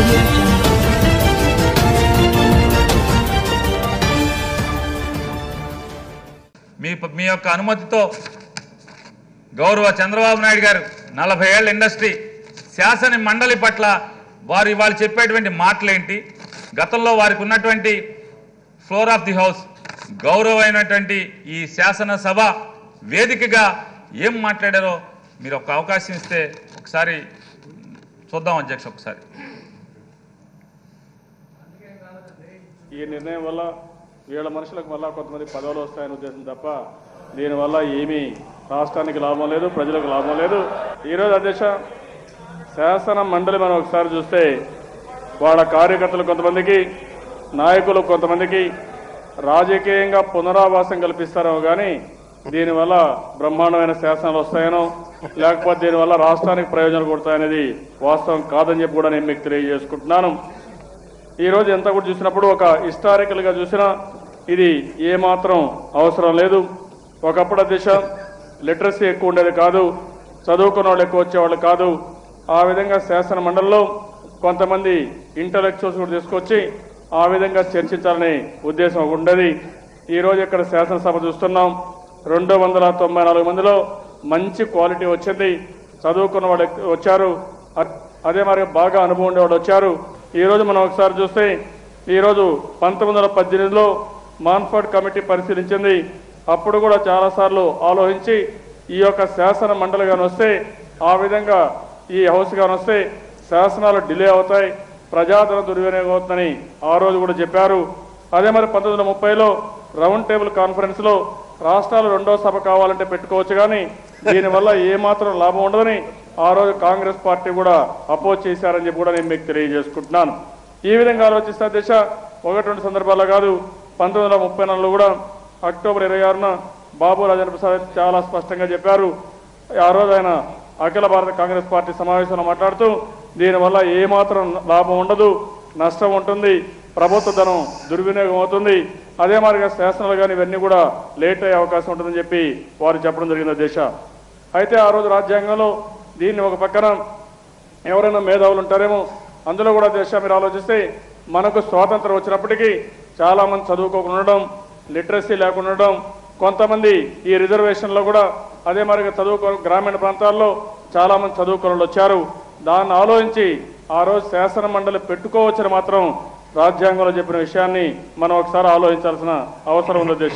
audio jungle. మీ మీ యొక్క అనుమతితో గౌరవ చంద్రబాబు నాయుడు గారు నలభై ఏళ్ళ ఇండస్ట్రీ శాసన మండలి పట్ల వారు ఇవాళ చెప్పేటువంటి మాటలేంటి గతంలో వారికి ఉన్నటువంటి ఫ్లోర్ ఆఫ్ ది హౌస్ గౌరవమైనటువంటి ఈ శాసనసభ వేదికగా ఏం మాట్లాడారో మీరు ఒక అవకాశం ఇస్తే ఒకసారి చూద్దాం అధ్యక్ష ఒకసారి ఈ నిర్ణయం వల్ల వీళ్ళ మనుషులకు మళ్ళా కొంతమంది పదవులు వస్తాయనే ఉద్దేశం తప్ప దీనివల్ల ఏమీ రాష్ట్రానికి లాభం లేదు ప్రజలకు లాభం లేదు ఈరోజు అధ్యక్ష శాసన మండలి మనం ఒకసారి చూస్తే వాళ్ళ కార్యకర్తలు కొంతమందికి నాయకులు కొంతమందికి రాజకీయంగా పునరావాసం కల్పిస్తారేమో కానీ దీనివల్ల బ్రహ్మాండమైన శాసనాలు వస్తాయనో లేకపోతే దీనివల్ల రాష్ట్రానికి ప్రయోజనాలు కొడతాయనేది వాస్తవం కాదని చెప్పి కూడా నేను మీకు తెలియజేసుకుంటున్నాను ఈ రోజు ఎంత కూడా చూసినప్పుడు ఒక హిస్టారికల్ గా చూసినా ఇది ఏమాత్రం అవసరం లేదు ఒకప్పుడు దిశ లిటరసీ ఎక్కువ ఉండేది కాదు చదువుకున్న వాళ్ళు ఎక్కువ వచ్చేవాళ్ళు కాదు ఆ విధంగా శాసన మండలిలో కొంతమంది ఇంటలెక్చువల్స్ కూడా తీసుకొచ్చి ఆ విధంగా చర్చించాలనే ఉద్దేశం ఉండేది ఈ రోజు ఇక్కడ శాసనసభ చూస్తున్నాం రెండు వందల తొంభై నాలుగు మందిలో మంచి క్వాలిటీ వచ్చింది చదువుకున్న వాళ్ళు ఎక్కు- వచ్చారు అ- అదే మరి బాగా అనుభవం ఉండేవాళ్ళు వచ్చారు ఈ రోజు మనం ఒకసారి చూస్తే ఈ రోజు పంతొమ్మిది వందల పద్దెనిమిదిలో మాన్ఫర్డ్ కమిటీ పరిశీలించింది అప్పుడు కూడా చాలాసార్లు ఆలోచించి ఈ యొక్క శాసన మండలి కానీ వస్తే ఆ విధంగా ఈ హౌస్ కానీ వస్తే శాసనాలు డిలే అవుతాయి ప్రజాధన దుర్వినియోగం అవుతుందని ఆ రోజు కూడా చెప్పారు అదే మరి పంతొమ్మిది వందల ముప్పైలో రౌండ్ టేబుల్ కాన్ఫరెన్స్ లో రాష్ట్రాలు రెండో సభ కావాలంటే పెట్టుకోవచ్చు కానీ దీనివల్ల ఏమాత్రం లాభం ఉండదని ఆ రోజు కాంగ్రెస్ పార్టీ కూడా అపోజ్ చేశారని చెప్పి కూడా నేను మీకు తెలియజేసుకుంటున్నాను ఈ విధంగా ఆలోచిస్తే దిశ ఒకటి రెండు సందర్భాల్లో కాదు పంతొమ్మిది వందల ముప్పై నాలుగులో కూడా అక్టోబర్ ఇరవై ఆరున బాబు రాజేంద్ర ప్రసాద్ చాలా స్పష్టంగా చెప్పారు ఆ రోజు ఆయన అఖిల భారత కాంగ్రెస్ పార్టీ సమావేశంలో మాట్లాడుతూ దీనివల్ల ఏమాత్రం లాభం ఉండదు నష్టం ఉంటుంది ప్రభుత్వ ధనం దుర్వినియోగం అవుతుంది అదే మాదిరిగా శాసనాలు కానీ ఇవన్నీ కూడా లేట్ అయ్యే అవకాశం ఉంటుందని చెప్పి వారు చెప్పడం జరిగింది దేశ అయితే ఆ రోజు రాజ్యాంగంలో దీన్ని ఒక పక్కన ఎవరైనా మేధావులు ఉంటారేమో అందులో కూడా దేశ మీరు ఆలోచిస్తే మనకు స్వాతంత్రం వచ్చినప్పటికీ చాలా మంది చదువుకోకుండా ఉండడం లిటరసీ లేకుండా ఉండడం కొంతమంది ఈ రిజర్వేషన్లో కూడా అదే మరిగా చదువుకో గ్రామీణ ప్రాంతాల్లో చాలా మంది చదువుకున్న వాళ్ళు వచ్చారు దాన్ని ఆలోచించి ఆ రోజు శాసన మండలి పెట్టుకోవచ్చని మాత్రం రాజ్యాంగంలో చెప్పిన విషయాన్ని మనం ఒకసారి ఆలోచించాల్సిన అవసరం ఉంది దేశ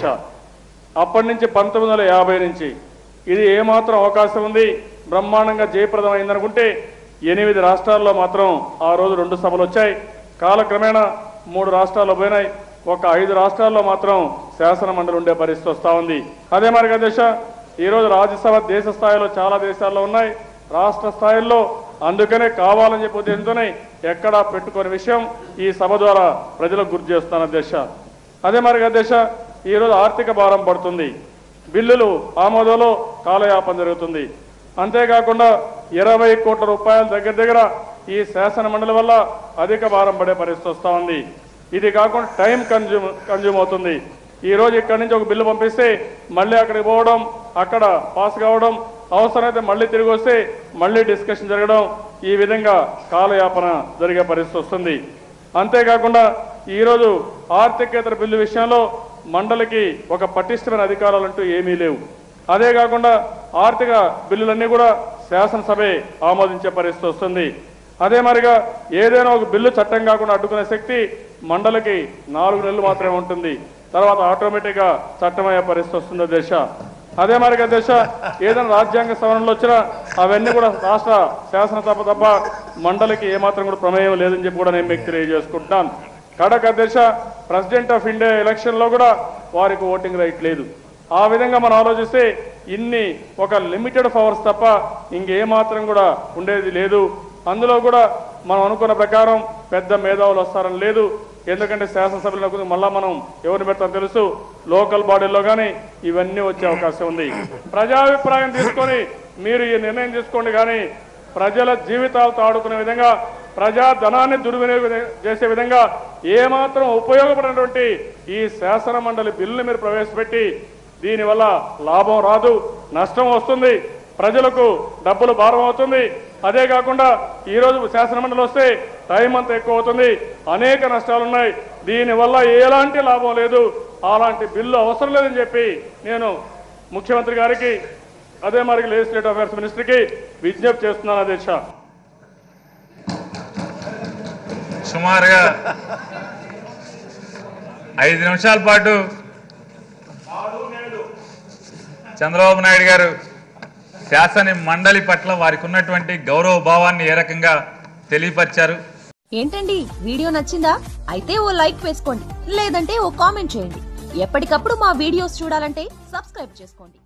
అప్పటి నుంచి పంతొమ్మిది వందల యాభై నుంచి ఇది ఏమాత్రం అవకాశం ఉంది బ్రహ్మాండంగా జయప్రదం అయిందనుకుంటే ఎనిమిది రాష్ట్రాల్లో మాత్రం ఆ రోజు రెండు సభలు వచ్చాయి కాలక్రమేణా మూడు రాష్ట్రాల్లో పోయినాయి ఒక ఐదు రాష్ట్రాల్లో మాత్రం శాసన మండలి ఉండే పరిస్థితి వస్తూ ఉంది అదే మరిగా దేశ ఈరోజు రాజ్యసభ దేశ స్థాయిలో చాలా దేశాల్లో ఉన్నాయి రాష్ట్ర స్థాయిల్లో అందుకనే కావాలని చెప్పి ఉద్దేశంతోనే ఎక్కడా పెట్టుకునే విషయం ఈ సభ ద్వారా ప్రజలకు గుర్తు చేస్తున్న దేశ అదే మరిగా దేశ ఈరోజు ఆర్థిక భారం పడుతుంది బిల్లులు ఆమోదంలో కాలయాపన జరుగుతుంది అంతేకాకుండా ఇరవై కోట్ల రూపాయల దగ్గర దగ్గర ఈ శాసన మండలి వల్ల అధిక భారం పడే పరిస్థితి వస్తూ ఉంది ఇది కాకుండా టైం కన్జ్యూమ్ కన్జ్యూమ్ అవుతుంది ఈ రోజు ఇక్కడి నుంచి ఒక బిల్లు పంపిస్తే మళ్ళీ అక్కడికి పోవడం అక్కడ పాస్ కావడం అవసరమైతే మళ్ళీ తిరిగి వస్తే మళ్ళీ డిస్కషన్ జరగడం ఈ విధంగా కాలయాపన జరిగే పరిస్థితి వస్తుంది అంతేకాకుండా ఈరోజు ఆర్థికేతర బిల్లు విషయంలో మండలికి ఒక పటిష్టమైన అధికారాలు అంటూ ఏమీ లేవు అదే కాకుండా ఆర్థిక బిల్లులన్నీ కూడా శాసనసభే ఆమోదించే పరిస్థితి వస్తుంది అదే మరిగా ఏదైనా ఒక బిల్లు చట్టం కాకుండా అడ్డుకునే శక్తి మండలికి నాలుగు నెలలు మాత్రమే ఉంటుంది తర్వాత ఆటోమేటిక్గా చట్టమయ్యే పరిస్థితి వస్తుంది దేశ అదే మరిగా దేశ ఏదైనా రాజ్యాంగ సవరణలు వచ్చినా అవన్నీ కూడా రాష్ట్ర శాసనసభ తప్ప మండలికి ఏమాత్రం కూడా ప్రమేయం లేదని చెప్పి కూడా నేను మీకు తెలియజేసుకుంటున్నాను కడక దేశ ప్రెసిడెంట్ ఆఫ్ ఇండియా ఎలక్షన్ లో కూడా వారికి ఓటింగ్ రైట్ లేదు ఆ విధంగా మనం ఆలోచిస్తే ఇన్ని ఒక లిమిటెడ్ పవర్స్ తప్ప ఇంకేమాత్రం కూడా ఉండేది లేదు అందులో కూడా మనం అనుకున్న ప్రకారం పెద్ద మేధావులు వస్తారని లేదు ఎందుకంటే శాసనసభలో మళ్ళా మనం ఎవరిని పెడతాం తెలుసు లోకల్ బాడీల్లో కానీ ఇవన్నీ వచ్చే అవకాశం ఉంది ప్రజాభిప్రాయం తీసుకొని మీరు ఈ నిర్ణయం తీసుకోండి కానీ ప్రజల జీవితాలతో ఆడుకునే విధంగా ప్రజా ధనాన్ని దుర్వినియోగం చేసే విధంగా ఏమాత్రం ఉపయోగపడినటువంటి ఈ శాసన మండలి బిల్లుని మీరు ప్రవేశపెట్టి దీనివల్ల లాభం రాదు నష్టం వస్తుంది ప్రజలకు డబ్బులు భారం అవుతుంది అదే కాకుండా ఈ రోజు శాసన మండలి వస్తే టైం అంతా ఎక్కువ అవుతుంది అనేక నష్టాలు ఉన్నాయి దీనివల్ల ఎలాంటి లాభం లేదు అలాంటి బిల్లు అవసరం లేదని చెప్పి నేను ముఖ్యమంత్రి గారికి అదే మరి లెజిస్లేటివ్ అఫైర్స్ మినిస్టర్కి విజ్ఞప్తి చేస్తున్నాను అధ్యక్ష సుమారుగా ఐదు నిమిషాల పాటు చంద్రబాబు నాయుడు గారు శాసన మండలి పట్ల వారికి ఉన్నటువంటి గౌరవ భావాన్ని ఏ రకంగా తెలియపరిచారు ఏంటండి వీడియో నచ్చిందా అయితే ఓ లైక్ వేసుకోండి లేదంటే ఓ కామెంట్ చేయండి ఎప్పటికప్పుడు మా వీడియోస్ చూడాలంటే సబ్స్క్రైబ్ చేసుకోండి